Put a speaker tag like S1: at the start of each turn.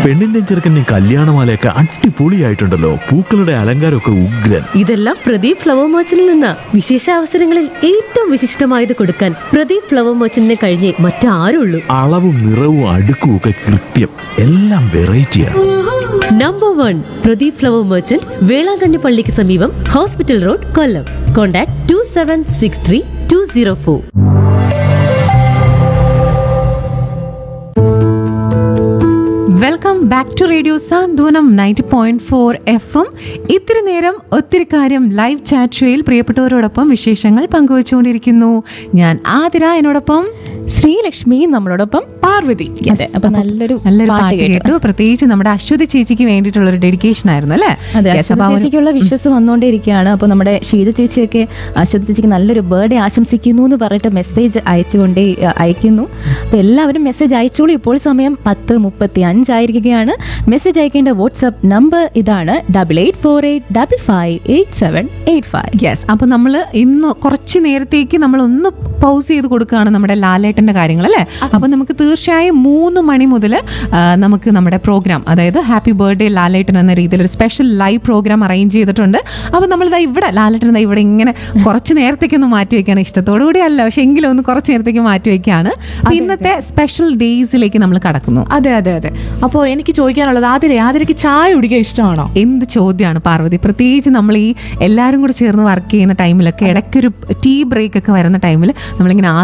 S1: പെണ്ണിന്റെ ചെറുക്കന്റെ കല്യാണമാലയൊക്കെ അടിപൊളിയായിട്ടുണ്ടല്ലോ പൂക്കളുടെ അലങ്കാരമൊക്കെ ഉഗ്രൻ
S2: ഇതെല്ലാം പ്രദീപ് ഫ്ലവർ മർച്ചന്റിൽ നിന്നാ വിശേഷ അവസരങ്ങളിൽ ഏറ്റവും വിശിഷ്ടമായത് കൊടുക്കാൻ പ്രദീപ് ഫ്ലവർ മർച്ചന്റിനെ കഴിഞ്ഞേ മറ്റാരുള്ളൂ
S1: അളവും നിറവും അടുക്കും ഒക്കെ കൃത്യം എല്ലാം വെറൈറ്റിയാണ്
S2: number one Pradeep flower merchant Velankanni പള്ളിക്ക് സമീപം hospital road Kollam contact two seven six three two zero four
S3: welcome back to radio Santhwanam ninety point four F M ഇത്തിരി നേരം ഒത്തിരി കാര്യം ലൈവ് ചാറ്റ് ഷോയിൽ പ്രിയപ്പെട്ടവരോടൊപ്പം വിശേഷങ്ങൾ പങ്കുവച്ചുകൊണ്ടിരിക്കുന്നു ഞാൻ ആതിര എന്നോടൊപ്പം
S4: ശ്രീലക്ഷ്മി നമ്മളോടൊപ്പം പാർവതി അതെ അപ്പൊ നല്ലൊരു
S3: നല്ലൊരു
S4: പാട്ട്
S3: പാട്ട് കേട്ടു പ്രത്യേകിച്ച് നമ്മുടെ അശ്വതി ചേച്ചിക്ക് വേണ്ടിയിട്ടുള്ള ഒരു ഡെഡിക്കേഷൻ ആയിരുന്നു അല്ലേ
S4: അതെ
S3: Yes,
S4: അശ്വതി
S3: അപ്പൊ ആ ഒരു-
S4: ചേച്ചിക്കുള്ള വിഷസ് വന്നുകൊണ്ടിരിക്കുകയാണ് അപ്പോൾ നമ്മുടെ ഷീജ ചേച്ചിയൊക്കെ അശ്വതി ചേച്ചിക്ക് നല്ലൊരു ബർത്ത്ഡേ ആശംസിക്കുന്നു എന്ന് പറഞ്ഞിട്ട് മെസ്സേജ് അയച്ചുകൊണ്ടേ അഹ് അയക്കുന്നു അപ്പോൾ എല്ലാവരും മെസ്സേജ് അയച്ചോളൂ ഇപ്പോൾ സമയം പത്ത് മുപ്പത്തി അഞ്ചായിരിക്കുകയാണ് മെസ്സേജ് അയക്കേണ്ട വാട്സ്ആപ്പ് നമ്പർ ഇതാണ് double eight four eight double five eight seven eight five
S3: yes അപ്പൊ നമ്മൾ ഇന്ന് കുറച്ച് നേരത്തേക്ക് നമ്മൾ ഒന്ന് പൗസ് ചെയ്ത് കൊടുക്കുകയാണ് നമ്മുടെ ലാലേട്ടന്റെ കാര്യങ്ങൾ അല്ലേ അപ്പൊ നമുക്ക് തീർച്ചയായും മൂന്ന് മണി മുതൽ നമുക്ക് നമ്മുടെ പ്രോഗ്രാം അതായത് ഹാപ്പി ബർത്ത്ഡേ ലാലേട്ടൻ എന്ന രീതിയിൽ ഒരു സ്പെഷ്യൽ ലൈവ് പ്രോഗ്രാം അറേഞ്ച് ചെയ്തിട്ടുണ്ട് അപ്പൊ നമ്മളിതാ ഇവിടെ ലാലേട്ടൻ ദാ ഇവിടെ ഇങ്ങനെ കുറച്ച് നേരത്തേക്ക് ഒന്ന് മാറ്റി വെക്കാണ് ഇഷ്ടത്തോടു കൂടി അല്ല പക്ഷെ എങ്കിലും ഒന്ന് കുറച്ച് നേരത്തേക്ക് മാറ്റി വെക്കുകയാണ് അപ്പൊ ഇന്നത്തെ സ്പെഷ്യൽ ഡേയ്സിലേക്ക് നമ്മൾ കടക്കുന്നു
S5: അതെ അതെ അതെ അപ്പോൾ എനിക്ക് ചോദിക്കാനുള്ളത് ആതിര ആതിരയ്ക്ക് ചായ കുടിക്കാൻ ഇഷ്ടമാണോ
S3: എന്ത് ചോദ്യമാണ് പാർവതി പ്രത്യേകിച്ച് നമ്മൾ ഈ എല്ലാവരും കൂടെ ചേർന്ന് വർക്ക് ചെയ്യുന്ന ടൈമിലൊക്കെ ഇടയ്ക്കൊരു ടീ ബ്രേക്ക് ഒക്കെ വരുന്ന ടൈമിൽ നമ്മളിങ്ങനെ